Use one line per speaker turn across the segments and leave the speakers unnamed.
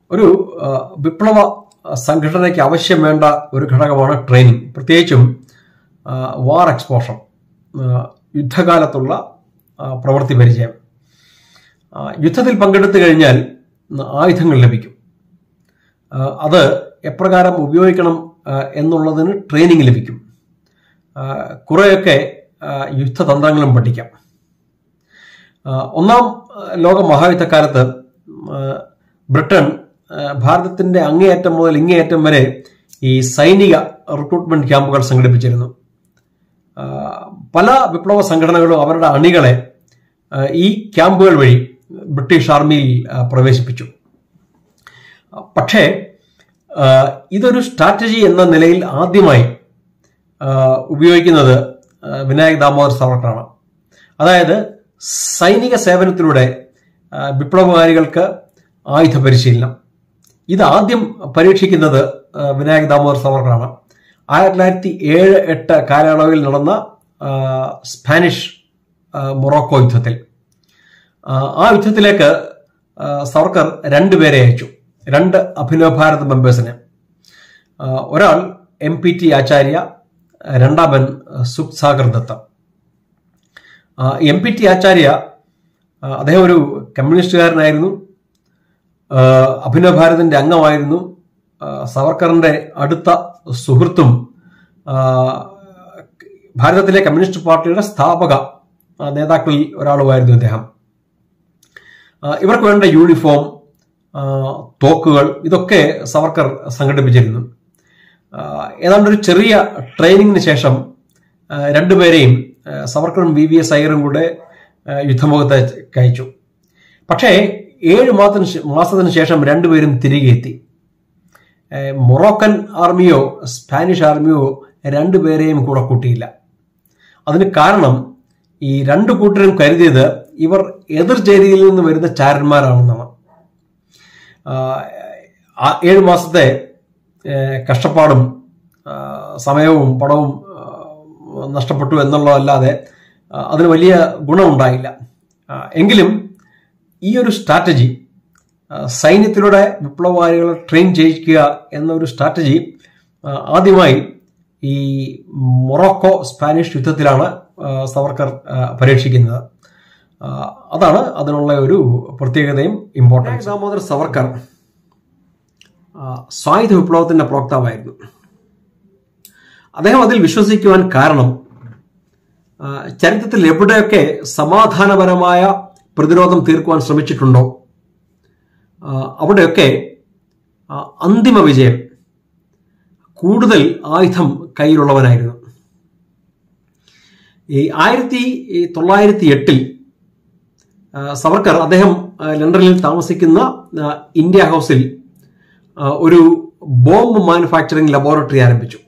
ഒരു ആ, വിപ്ലവ സംഘടനയ്ക്ക് ആവശ്യം വേണ്ട ഒരു ഘടകമാണ് ട്രെയിനിങ് പ്രത്യേകിച്ചും ആ, വാർ എക്സ്പോഷർ ആ, യുദ്ധകാലത്തുള്ള ആ, പ്രവൃത്തി പരിചയം ആ, യുദ്ധത്തിൽ പങ്കെടുത്തു കഴിഞ്ഞാൽ ആയുധങ്ങൾ ലഭിക്കും ആ, അത് എപ്രകാരം ഉപയോഗിക്കണം ആ, എന്നുള്ളതിന് ട്രെയിനിങ് ലഭിക്കും ആ, കുറേയൊക്കെ ആ, യുദ്ധതന്ത്രങ്ങളും പഠിക്കാം ആ, ഒന്നാം ആ, ലോക മഹായുദ്ധക്കാലത്ത് ആ, ബ്രിട്ടൻ ആ, ഭാരതത്തിന്റെ അങ്ങേയറ്റം മുതൽ ഇങ്ങേയറ്റം വരെ ഈ സൈനിക റിക്രൂട്ട്മെന്റ് ക്യാമ്പുകൾ സംഘടിപ്പിച്ചിരുന്നു ആ, പല വിപ്ലവ സംഘടനകളും അവരുടെ അണികളെ ആ, ഈ ക്യാമ്പുകൾ വഴി ബ്രിട്ടീഷ് ആർമിയിൽ ആ, പ്രവേശിപ്പിച്ചു പക്ഷേ ആ, ഇതൊരു സ്ട്രാറ്റജി എന്ന നിലയിൽ ആദ്യമായി ആ, ഉപയോഗിക്കുന്നത് ആ, വിനായക് ദാമോദർ സാവർക്കറാണ് അതായത് സൈനിക സേവനത്തിലൂടെ ആ, വിപ്ലവകാരികൾക്ക് ആയുധ പരിശീലനം ഇത് ആദ്യം പരീക്ഷിക്കുന്നത് ആ, വിനായക് ദാമോദർ സാവർക്കറാണ് ആയിരത്തി തൊള്ളായിരത്തി ഏഴ് എട്ട് കാലയളവിൽ നടന്ന ആ, സ്പാനിഷ് ആ, മൊറോക്കോ യുദ്ധത്തിൽ ആ, ആ യുദ്ധത്തിലേക്ക് ആ, സവർക്കർ രണ്ടുപേരെ അയച്ചു രണ്ട് അഭിനവ് ഭാരത് മെമ്പേഴ്സിനെ ആ, ഒരാൾ എം പി ടി ആചാര്യ രണ്ടാമൻ Sukh Sagar Datta M P T Acharya ആ, അദ്ദേഹം ഒരു കമ്മ്യൂണിസ്റ്റുകാരനായിരുന്നു ആ, അഭിനവ് ഭാരതിന്റെ അംഗമായിരുന്നു ആ, സവർക്കറിന്റെ അടുത്ത സുഹൃത്തും ആ, ഭാരതത്തിലെ കമ്മ്യൂണിസ്റ്റ് പാർട്ടിയുടെ സ്ഥാപക ആ, നേതാക്കളിൽ ഒരാളുമായിരുന്നു ഇദ്ദേഹം ആ, ഇവർക്ക് വേണ്ട യൂണിഫോം ആ, തോക്കുകൾ ഇതൊക്കെ സവർക്കർ സംഘടിപ്പിച്ചിരുന്നു ആ, ഏതാണ്ട് ഒരു ചെറിയ ട്രെയിനിങ്ങിന് ശേഷം ആ, രണ്ടുപേരെയും ആ, സവർക്കറും വി വി എസ് അയ്യറും കൂടെ ആ, യുദ്ധമുഖത്ത് കയച്ചു പക്ഷേ ഏഴ് മാസത്തിന് ശേ- മാസത്തിന് ശേഷം രണ്ടുപേരും തിരികെ എത്തി ഏ, മൊറോക്കൻ ആർമിയോ സ്പാനിഷ് ആർമിയോ രണ്ടുപേരെയും കൂടെ കൂട്ടിയില്ല അതിന് കാരണം ഈ രണ്ടു കൂട്ടരും കരുതിയത് ഇവർ എതിർ ചേരിയിൽ നിന്ന് വരുന്ന ചാരന്മാരാണെന്നാണ് ആ, ആ ഏഴു മാസത്തെ ഏ, കഷ്ടപ്പാടും ആ, സമയവും പണവും ആ, നഷ്ടപ്പെട്ടു എന്നുള്ളതല്ലാതെ ആ, അതിന് വലിയ ഗുണമുണ്ടായില്ല ആ, എങ്കിലും ഈ ഒരു സ്ട്രാറ്റജി ആ, സൈന്യത്തിലൂടെ വിപ്ലവകാരികളെ ട്രെയിൻ ചെയ്യിക്കുക എന്ന ഒരു സ്ട്രാറ്റജി ആ, ആദ്യമായി ഈ മൊറോക്കോ സ്പാനിഷ് യുദ്ധത്തിലാണ് ആ, സവർക്കർ ആ, പരീക്ഷിക്കുന്നത് ആ, അതാണ് അതിനുള്ള ഒരു പ്രത്യേകതയും ഇമ്പോർട്ടൻസ് ദാമോദർ സവർക്കർ ആ, സായുധ വിപ്ലവത്തിന്റെ പ്രോക്താവായിരുന്നു അദ്ദേഹം അതിൽ വിശ്വസിക്കുവാൻ കാരണം ആ, ചരിത്രത്തിൽ എവിടെയൊക്കെ സമാധാനപരമായ പ്രതിരോധം തീർക്കുവാൻ ശ്രമിച്ചിട്ടുണ്ടോ ആ, അവിടെയൊക്കെ ആ, അന്തിമ വിജയം കൂടുതൽ ആയുധം കയ്യിലുള്ളവനായിരുന്നു ഈ ആയിരത്തി തൊള്ളായിരത്തി എട്ടിൽ ആ, സവർക്കർ അദ്ദേഹം ആ, ലണ്ടനിൽ താമസിക്കുന്ന ആ, ഇന്ത്യ ഹൗസിൽ ആ, ഒരു ബോംബ് മാനുഫാക്ചറിംഗ് ലബോറട്ടറി ആരംഭിച്ചു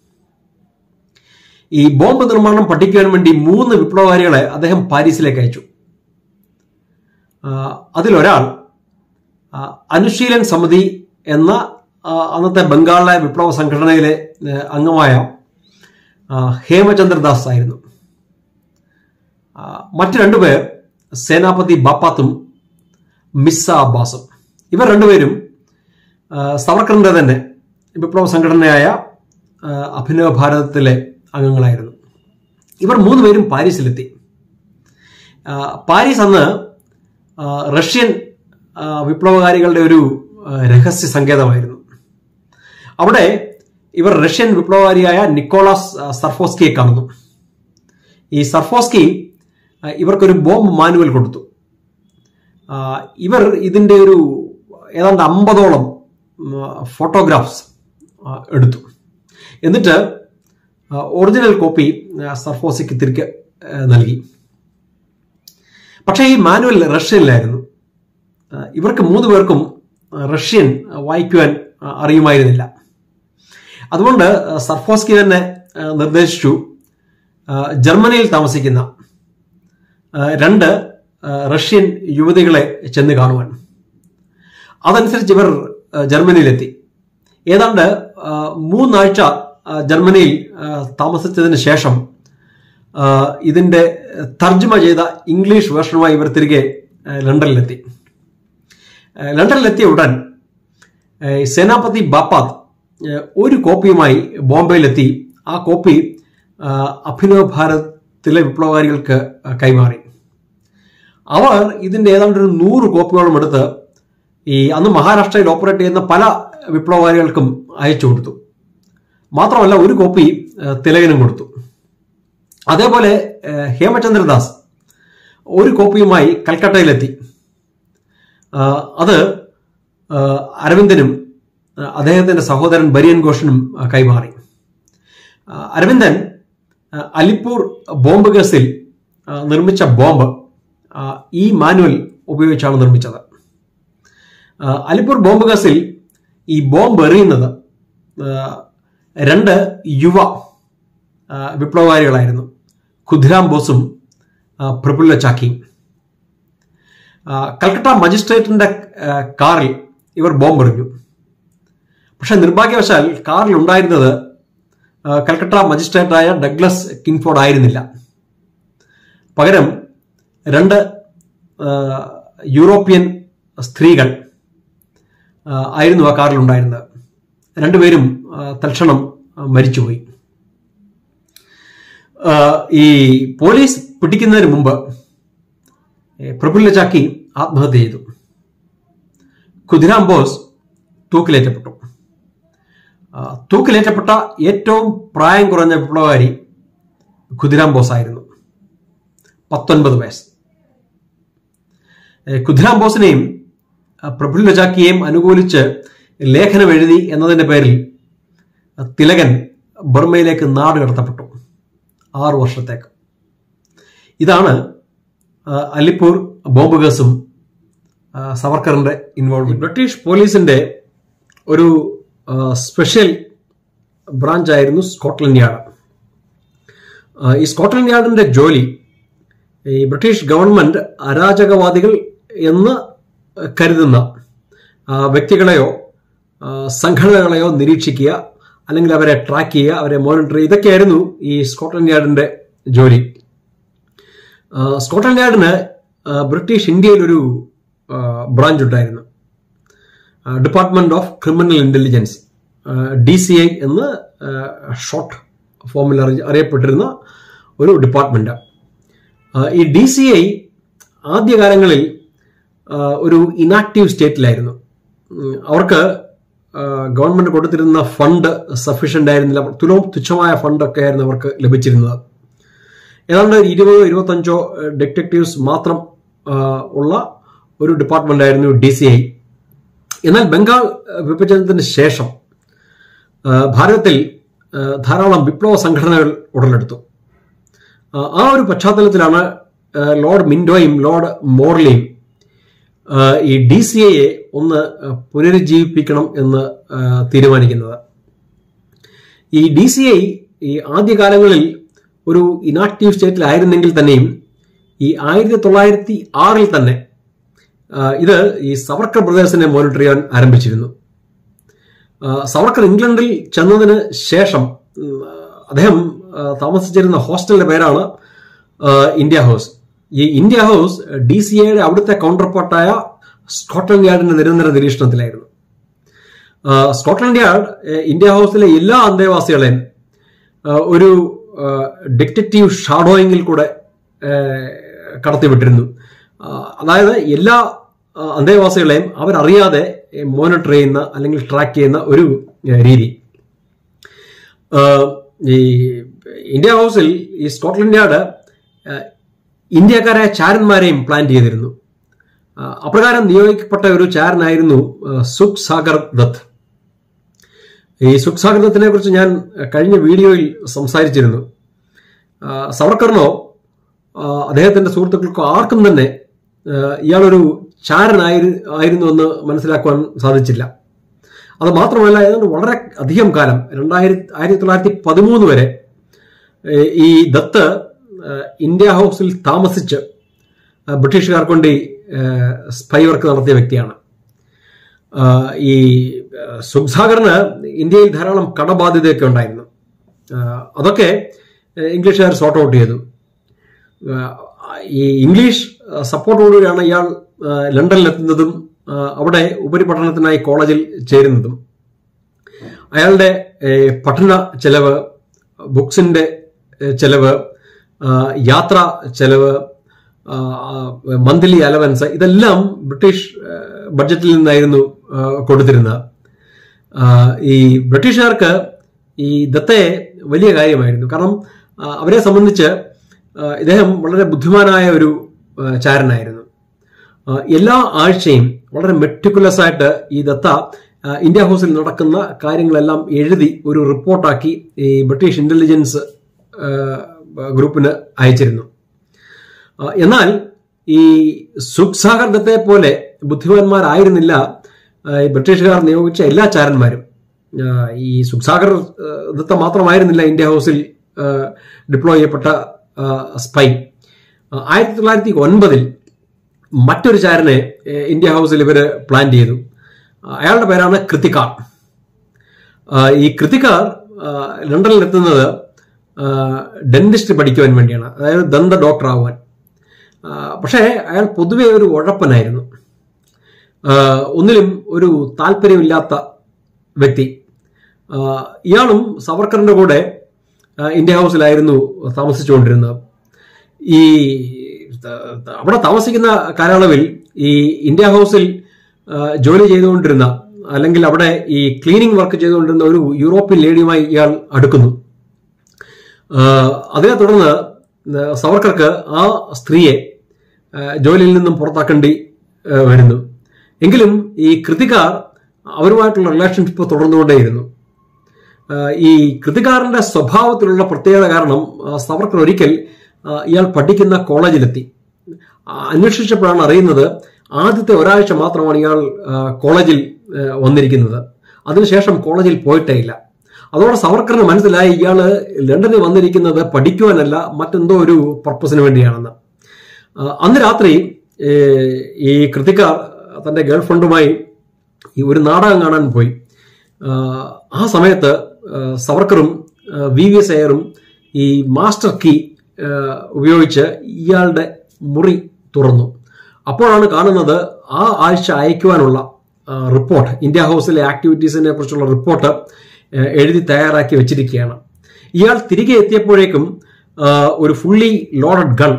ഈ ബോംബ് നിർമ്മാണം പഠിക്കുവാൻ വേണ്ടി മൂന്ന് വിപ്ലവകാരികളെ അദ്ദേഹം പാരീസിലേക്ക് അയച്ചു ആ, അതിലൊരാൾ ആ, അനുശീലൻ സമിതി എന്ന ആ, അന്നത്തെ ബംഗാളിലെ വിപ്ലവ സംഘടനയിലെ ഏ, അംഗമായ ആ, ഹേമചന്ദ്രദാസ് ആയിരുന്നു ആ, മറ്റു രണ്ടുപേർ സേനാപതി ബാപ്പാത്തും മിസ്സ അബ്ബാസും ഇവർ രണ്ടുപേരും ആ, സവർക്കറിന്റെ തന്നെ വിപ്ലവ സംഘടനയായ ആ, അഭിനവ ഭാരതത്തിലെ അംഗങ്ങളായിരുന്നു ഇവർ മൂന്നുപേരും പാരീസിലെത്തി ആ, പാരീസ് അന്ന് ആ, റഷ്യൻ ആ, വിപ്ലവകാരികളുടെ ഒരു ആ, രഹസ്യ സങ്കേതമായിരുന്നു അവിടെ ഇവർ റഷ്യൻ വിപ്ലവകാരിയായ നിക്കോളാസ് ആ, സർഫോസ്കിയെ കാണുന്നു ഈ സർഫോസ്കി ആ, ഇവർക്കൊരു ബോംബ് മാനുവൽ കൊടുത്തു ആ, ഇവർ ഇതിന്റെ ഒരു ഏതാണ്ട് അമ്പതോളം ഫോട്ടോഗ്രാഫ്സ് എടുത്തു എന്നിട്ട് ആ, ഒറിജിനൽ കോപ്പി ആ, സർഫോസിക്ക് തിരികെ ആ, നൽകി പക്ഷേ ഈ മാനുവൽ റഷ്യനിലായിരുന്നു ആ, ഇവർക്ക് മൂന്ന് പേർക്കും ആ, റഷ്യൻ ആ, വായിക്കുവാൻ ആ, അറിയുമായിരുന്നില്ല അതുകൊണ്ട് ആ, സർഫോസ്കി തന്നെ ആ, നിർദ്ദേശിച്ചു ആ, ജർമ്മനിയിൽ താമസിക്കുന്ന ആ, രണ്ട് ആ, റഷ്യൻ യുവതികളെ ചെന്ന് കാണുവാൻ അതനുസരിച്ച് ഇവർ ആ, ജർമ്മനിയിലെത്തി ഏതാണ്ട് ആ, മൂന്നാഴ്ച ആ, ജർമ്മനിയിൽ ആ, താമസിച്ചതിന് ശേഷം ആ, ഇതിന്റെ തർജ്ജമ ചെയ്ത ഇംഗ്ലീഷ് വേർഷനുമായി ഇവർ തിരികെ ആ, ലണ്ടനിലെത്തി ആ, ലണ്ടനിലെത്തിയ ഉടൻ ഏഹ് സേനാപതി ബാപ്പാത്ത് ഏഹ് ഒരു കോപ്പിയുമായി ബോംബെയിലെത്തി ആ കോപ്പി ആഹ് അഭിനവ് ഭാരതിലെ വിപ്ലവകാരികൾക്ക് കൈമാറി അവർ ഇതിന്റെ ഏതാണ്ട് ഒരു നൂറ് കോപ്പിയോളം എടുത്ത് ഈ അന്ന് മഹാരാഷ്ട്രയിൽ ഓപ്പറേറ്റ് ചെയ്യുന്ന പല വിപ്ലവകാരികൾക്കും അയച്ചു കൊടുത്തു മാത്രമല്ല ഒരു കോപ്പി ഏഹ് തിലകനും കൊടുത്തു അതേപോലെ ഏഹ് ഹേമചന്ദ്രദാസ് ഒരു കോപ്പിയുമായി കൽക്കട്ടയിലെത്തി ആഹ് അത് ആഹ് അരവിന്ദനും ആഹ് അദ്ദേഹത്തിന്റെ സഹോദരൻ ബരിയൻ ഘോഷനും ആഹ് കൈമാറി ആഹ് അരവിന്ദൻ ആഹ് അലിപ്പൂർ ബോംബ് കേസിൽ ആഹ് നിർമ്മിച്ച ബോംബ് ആഹ് ഈ മാനുവൽ ഉപയോഗിച്ചാണ് നിർമ്മിച്ചത് ആഹ് അലിപ്പൂർ ബോംബ് കേസിൽ ഈ ബോംബ് എറിയുന്നത് ആഹ് രണ്ട് യുവ ആഹ് വിപ്ലവകാരികളായിരുന്നു ഖുദ്രാം ബോസും ആഹ് പ്രഫുല്ല ചാക്കിയും ആഹ് കൽക്കട്ട മജിസ്ട്രേറ്റിന്റെ ആഹ് കാറിൽ ഇവർ ബോംബ് എറിഞ്ഞു പക്ഷെ നിർഭാഗ്യവശാൽ കാറിൽ ഉണ്ടായിരുന്നത് ആഹ് കൽക്കട്ട മജിസ്ട്രേറ്റായ ഡഗ്ലസ് കിൻഫോർഡ് ആയിരുന്നില്ല പകരം രണ്ട് ആഹ് യൂറോപ്യൻ സ്ത്രീകൾ ആഹ് ആയിരുന്നു ആ കാറിൽ ഉണ്ടായിരുന്നത് രണ്ടുപേരും ആഹ് തൽക്ഷണം ആഹ് മരിച്ചുപോയി ആഹ് ഈ പോലീസ് പിടിക്കുന്നതിന് മുമ്പ് ഏഹ് പ്രഫുല്ല ചാക്കി ആത്മഹത്യ ചെയ്തു ഖുദിരാം ബോസ് തൂക്കിലേറ്റപ്പെട്ടു ആ, തൂക്കിലേറ്റപ്പെട്ട ഏറ്റവും പ്രായം കുറഞ്ഞ വിപ്ലവകാരി ഖുദിരാം ബോസ് ആയിരുന്നു പത്തൊൻപത് വയസ്സ് ഏഹ് ഖുദിരാം ബോസിനെയും ആ, പ്രഫുല്ല ചാക്കിയെയും അനുകൂലിച്ച് ലേഖനം എഴുതി എന്നതിന്റെ പേരിൽ തിലകൻ ബർമയിലേക്ക് നാട് കടത്തപ്പെട്ടു ആറു വർഷത്തേക്ക് ഇതാണ് ആ, അലിപ്പൂർ ബോംബ് കേസും ആ, സവർക്കറിന്റെ ഇൻവോൾവ്മെന്റ് ബ്രിട്ടീഷ് പോലീസിന്റെ ഒരു ആ, സ്പെഷ്യൽ ബ്രാഞ്ച് ആയിരുന്നു സ്കോട്ട്ലൻഡ് യാർഡ് ആ, ഈ സ്കോട്ട്ലൻഡ് യാർഡിന്റെ ജോലി ഈ ബ്രിട്ടീഷ് ഗവൺമെന്റ് അരാജകവാദികൾ എന്ന് കരുതുന്ന ആ, വ്യക്തികളെയോ ആ, സംഘടനകളെയോ നിരീക്ഷിക്കുക അല്ലെങ്കിൽ അവരെ ട്രാക്ക് ചെയ്യുക അവരെ മോണിറ്റർ ചെയ്യുക ഇതൊക്കെയായിരുന്നു ഈ സ്കോട്ട്ലൻഡ് യാർഡിന്റെ ജോലി ആ, സ്കോട്ട്ലൻഡ് യാർഡിന് ആ, ബ്രിട്ടീഷ് ഇന്ത്യയിൽ ഒരു ബ്രാഞ്ച് ഉണ്ടായിരുന്നു department of criminal intelligence D C I എന്ന് ഷോർട്ട് ഫോമിൽ അറിയ- അറിയപ്പെട്ടിരുന്ന ഒരു ഡിപ്പാർട്ട്മെന്റ് ഈ ഡി സി ഐ ആദ്യകാലങ്ങളിൽ ആ, ഒരു ഇനാക്റ്റീവ് സ്റ്റേറ്റിലായിരുന്നു ഉം, അവർക്ക് ആ, ഗവൺമെന്റ് കൊടുത്തിരുന്ന ഫണ്ട് സഫീഷ്യന്റ് ആയിരുന്നില്ല തുലവും തുച്ഛമായ ഫണ്ടൊക്കെ ആയിരുന്നു അവർക്ക് ലഭിച്ചിരുന്നത് ഏതാണ്ട് ഇരുപതോ ഇരുപത്തഞ്ചോ ഡിറ്റക്റ്റീവ്സ് മാത്രം ആ, ഉള്ള ഒരു ഡിപ്പാർട്ട്മെന്റ് ആയിരുന്നു ഡി സി ഐ എന്നാൽ ബംഗാൾ ആ, വിഭജനത്തിന് ശേഷം ആ, ഭാരതത്തിൽ ആ, ധാരാളം വിപ്ലവ സംഘടനകൾ ഉടലെടുത്തു ആ, ആ ഒരു പശ്ചാത്തലത്തിലാണ് ആ, ലോർഡ് മിൻഡോയും ലോർഡ് മോർലിയും ആ, ഈ ഡി സി ഐയെ ഒന്ന് ആ, പുനരുജ്ജീവിപ്പിക്കണം എന്ന് ആ, തീരുമാനിക്കുന്നത് ഈ ഡി സി ഐ ഈ ആദ്യകാലങ്ങളിൽ ഒരു ഇനാക്റ്റീവ് സ്റ്റേറ്റിലായിരുന്നെങ്കിൽ തന്നെയും ഈ ആയിരത്തി തൊള്ളായിരത്തി ആറിൽ തന്നെ ആ, ഇത് ഈ സവർക്കർ ബ്രദേഴ്സിനെ മോണിറ്റർ ചെയ്യാൻ ആരംഭിച്ചിരുന്നു ആ, സവർക്കർ ഇംഗ്ലണ്ടിൽ ചെന്നതിന് ശേഷം ഉം, അദ്ദേഹം ആ, താമസിച്ചിരുന്ന ഹോസ്റ്റലിന്റെ പേരാണ് ആ, ഇന്ത്യ ഹൗസ് ഈ ഇന്ത്യ ഹൗസ് ഡി സി എയുടെ അവിടുത്തെ കൗണ്ടർ പാർട്ടായ സ്കോട്ട്ലൻഡ് യാർഡിന്റെ നിരന്തര നിരീക്ഷണത്തിലായിരുന്നു ആ, സ്കോട്ട്ലൻഡ് യാർഡ് ഏ, ഇന്ത്യ ഹൗസിലെ എല്ലാ അന്തേവാസികളെയും ആ, ഒരു ഡിക്റ്ററ്റീവ് ഷാഡോയിങ്ങിൽ കൂടെ ഏ, കടത്തിവിട്ടിരുന്നു ആ, അതായത് എല്ലാ ആ, അന്തേവാസികളെയും അവരറിയാതെ മോണിറ്റർ ചെയ്യുന്ന അല്ലെങ്കിൽ ട്രാക്ക് ചെയ്യുന്ന ഒരു ഏ, രീതി ആ, ഈ ഇന്ത്യ ഹൗസിൽ ഈ സ്കോട്ട്ലൻഡ് യാർഡ് ആ, ഇന്ത്യക്കാരായ ചാരന്മാരെയും പ്ലാൻ ചെയ്തിരുന്നു ആ, അപ്രകാരം നിയോഗിക്കപ്പെട്ട ഒരു ചാരനായിരുന്നു ആ, സുഖ് സാഗർ ദത്ത് ഈ സുഖ് സാഗർ ദത്തിനെ കുറിച്ച് ഞാൻ കഴിഞ്ഞ വീഡിയോയിൽ സംസാരിച്ചിരുന്നു ആ, സവർക്കറിനോ ആ, അദ്ദേഹത്തിന്റെ സുഹൃത്തുക്കൾക്കോ ആർക്കും തന്നെ ആ, ഇയാളൊരു ചാരനായി ആയിരുന്നു എന്ന് മനസ്സിലാക്കുവാൻ സാധിച്ചില്ല അത് മാത്രമല്ല ഏതാണ്ട് വളരെ അധികം കാലം രണ്ടായിരത്തി ആയിരത്തി തൊള്ളായിരത്തി പതിമൂന്ന് വരെ ഏ, ഈ ദത്ത് ഏ, ഇന്ത്യ ഹൗസിൽ താമസിച്ച് ആ, ബ്രിട്ടീഷുകാർക്ക് വേണ്ടി സ്പൈ വർക്ക് നടത്തിയ വ്യക്തിയാണ് ആ, ഈ ആ, സുഖ്സാഗറിന് ഇന്ത്യയിൽ ധാരാളം കടബാധ്യതയൊക്കെ ഉണ്ടായിരുന്നു ആ, അതൊക്കെ ഏ, ഇംഗ്ലീഷുകാർ സോർട്ട് ഔട്ട് ചെയ്തു ആ, ഈ ഇംഗ്ലീഷ് സപ്പോർട്ടോടുകൂടിയാണ് ഇയാൾ ആ, ലണ്ടനിലെത്തുന്നതും ആ, അവിടെ ഉപരിപഠനത്തിനായി കോളേജിൽ ചേരുന്നതും അയാളുടെ ഏ, പഠന ചെലവ് ബുക്സിന്റെ ഏ, ചെലവ് ആ, യാത്രാ ചെലവ് മന്ത്ലി അലവൻസ് ഇതെല്ലാം ബ്രിട്ടീഷ് ഏ, ബഡ്ജറ്റിൽ നിന്നായിരുന്നു ആ, കൊടുത്തിരുന്നത് ആ, ഈ ബ്രിട്ടീഷുകാർക്ക് ഈ ദത്തയെ വലിയ കാര്യമായിരുന്നു കാരണം ആ, അവരെ സംബന്ധിച്ച് ആ, ഇദ്ദേഹം വളരെ ബുദ്ധിമാനായ ഒരു ആ, ചാരനായിരുന്നു ആ, എല്ലാ ആഴ്ചയും വളരെ മെട്ടിക്കുലസ് ആയിട്ട് ഈ ദത്ത ആ, ഇന്ത്യ ഹൗസിൽ നടക്കുന്ന കാര്യങ്ങളെല്ലാം എഴുതി ഒരു റിപ്പോർട്ടാക്കി ഈ ബ്രിട്ടീഷ് ഇന്റലിജൻസ് ആ, ഗ്രൂപ്പിന് അയച്ചിരുന്നു ആ, എന്നാൽ ഈ സുഖ്സാഗർ ദത്തെ പോലെ ബുദ്ധിമാന്മാരായിരുന്നില്ല ആ, ഈ ബ്രിട്ടീഷുകാർ നിയോഗിച്ച എല്ലാ ചാരന്മാരും ആ, ഈ സുഖ്സാഗർ ആ, ദത്ത മാത്രമായിരുന്നില്ല ഇന്ത്യ ഹൗസിൽ ഡിപ്ലോയ് ചെയ്യപ്പെട്ട ആ, സ്പൈ ആ, ആയിരത്തി തൊള്ളായിരത്തി ഒൻപതിൽ മറ്റൊരു ചാരനെ ഏ, ഇന്ത്യ ഹൗസിൽ ഇവര് പ്ലാൻ ചെയ്തു ആ, അയാളുടെ പേരാണ് കൃതികാർ ആ, ഈ കൃതികാർ ആ, ലണ്ടനിൽ എത്തുന്നത് ആ, ഡെന്റിസ്റ്റ് പഠിക്കുവാൻ വേണ്ടിയാണ് അതായത് ദന്ത ഡോക്ടർ ആവാൻ ആ, പക്ഷേ അയാൾ പൊതുവെ ഒരു ഉഴപ്പനായിരുന്നു ആ, ഒന്നിലും ഒരു താല്പര്യമില്ലാത്ത വ്യക്തി ആ, ഇയാളും സവർക്കറിന്റെ കൂടെ ആ, ഇന്ത്യ ഹൗസിലായിരുന്നു താമസിച്ചുകൊണ്ടിരുന്നത് ഈ ത- ത- അവിടെ താമസിക്കുന്ന കാലയളവിൽ ഈ ഇന്ത്യ ഹൗസിൽ ആ, ജോലി ചെയ്തുകൊണ്ടിരുന്ന അല്ലെങ്കിൽ അവിടെ ഈ ക്ലീനിങ് വർക്ക് ചെയ്തുകൊണ്ടിരുന്ന ഒരു യൂറോപ്യൻ ലേഡിയുമായി ഇയാൾ അടുക്കുന്നു ആ, അതിനെ തുടർന്ന് സവർക്കർക്ക് ആ സ്ത്രീയെ ആ, ജോലിയിൽ നിന്നും പുറത്താക്കേണ്ടി ആ, വരുന്നു എങ്കിലും ഈ കൃതികാർ അവരുമായിട്ടുള്ള റിലേഷൻഷിപ്പ് തുടർന്നുകൊണ്ടേയിരുന്നു ആ, ഈ കൃതികാരന്റെ സ്വഭാവത്തിലുള്ള പ്രത്യേകത കാരണം ആ, സവർക്കർ ഒരിക്കൽ ആ, ഇയാൾ പഠിക്കുന്ന കോളേജിലെത്തി ആ, അന്വേഷിച്ചപ്പോഴാണ് അറിയുന്നത് ആദ്യത്തെ ഒരാഴ്ച മാത്രമാണ് ഇയാൾ ആ, കോളേജിൽ ആ, വന്നിരിക്കുന്നത് അതിനുശേഷം കോളേജിൽ പോയിട്ടേ ഇല്ല അതോടെ സവർക്കറിന് മനസ്സിലായി ഇയാള് ലണ്ടനിൽ വന്നിരിക്കുന്നത് പഠിക്കുവാനല്ല മറ്റെന്തോ ഒരു പർപ്പസിന് വേണ്ടിയാണെന്ന് ആ, അന്ന് രാത്രി ഏ, ഈ കൃതിക്കാർ തന്റെ ഗേൾഫ്രണ്ടുമായി ഈ ഒരു നാടകം കാണാൻ പോയി ആ, ആ സമയത്ത് ആ, സവർക്കറും ആ, വി വി എസ് അയ്യറും ഈ മാസ്റ്റർ കീ ആ, ഉപയോഗിച്ച് ഇയാളുടെ മുറി തുറന്നു അപ്പോഴാണ് കാണുന്നത് ആ ആഴ്ച അയക്കുവാനുള്ള ആ, റിപ്പോർട്ട് ഇന്ത്യ ഹൗസിലെ ആക്ടിവിറ്റീസിനെ കുറിച്ചുള്ള റിപ്പോർട്ട് ആ, എഴുതി തയ്യാറാക്കി വെച്ചിരിക്കുകയാണ് ഇയാൾ തിരികെ എത്തിയപ്പോഴേക്കും ആ, ഒരു fully loaded gun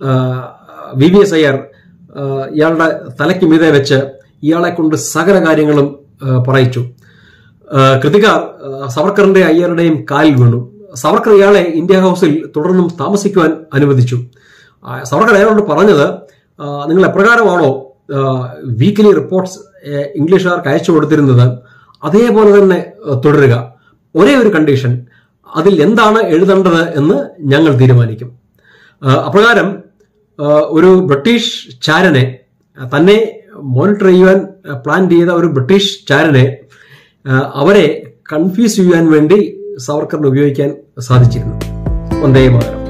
V V S Iyer ആ, ഇയാളുടെ തലയ്ക്ക് മീതെ വെച്ച് ഇയാളെ കൊണ്ട് സകല കാര്യങ്ങളും ആ, പറയിച്ചു ആ, കൃതികാർ ആ, സവർക്കറിന്റെ അയ്യരുടെയും കാലിൽ വീണു സവർക്കർ ഇയാളെ ഇന്ത്യ ഹൗസിൽ തുടർന്നും താമസിക്കുവാൻ അനുവദിച്ചു ആ, സവർക്കർ അയാളോട് പറഞ്ഞത് ആ, നിങ്ങൾ എപ്രകാരമാണോ വീക്കിലി റിപ്പോർട്ട്സ് ഇംഗ്ലീഷുകാർക്ക് അയച്ചു കൊടുത്തിരുന്നത് അതേപോലെ തന്നെ ആ, തുടരുക ഒരേ ഒരു കണ്ടീഷൻ അതിൽ എന്താണ് എഴുതേണ്ടത് എന്ന് ഞങ്ങൾ തീരുമാനിക്കും ആ, അപ്രകാരം ആ, ഒരു ബ്രിട്ടീഷ് ചാരനെ ആ, തന്നെ മോണിറ്റർ ചെയ്യുവാൻ ആ, പ്ലാൻ ചെയ്ത ഒരു ബ്രിട്ടീഷ് ചാരനെ ആ, അവരെ കൺഫ്യൂസ് ചെയ്യാൻ വേണ്ടി സവർക്കറിന് ഉപയോഗിക്കാൻ സാധിച്ചിരുന്നു വന്ദേ മാതരം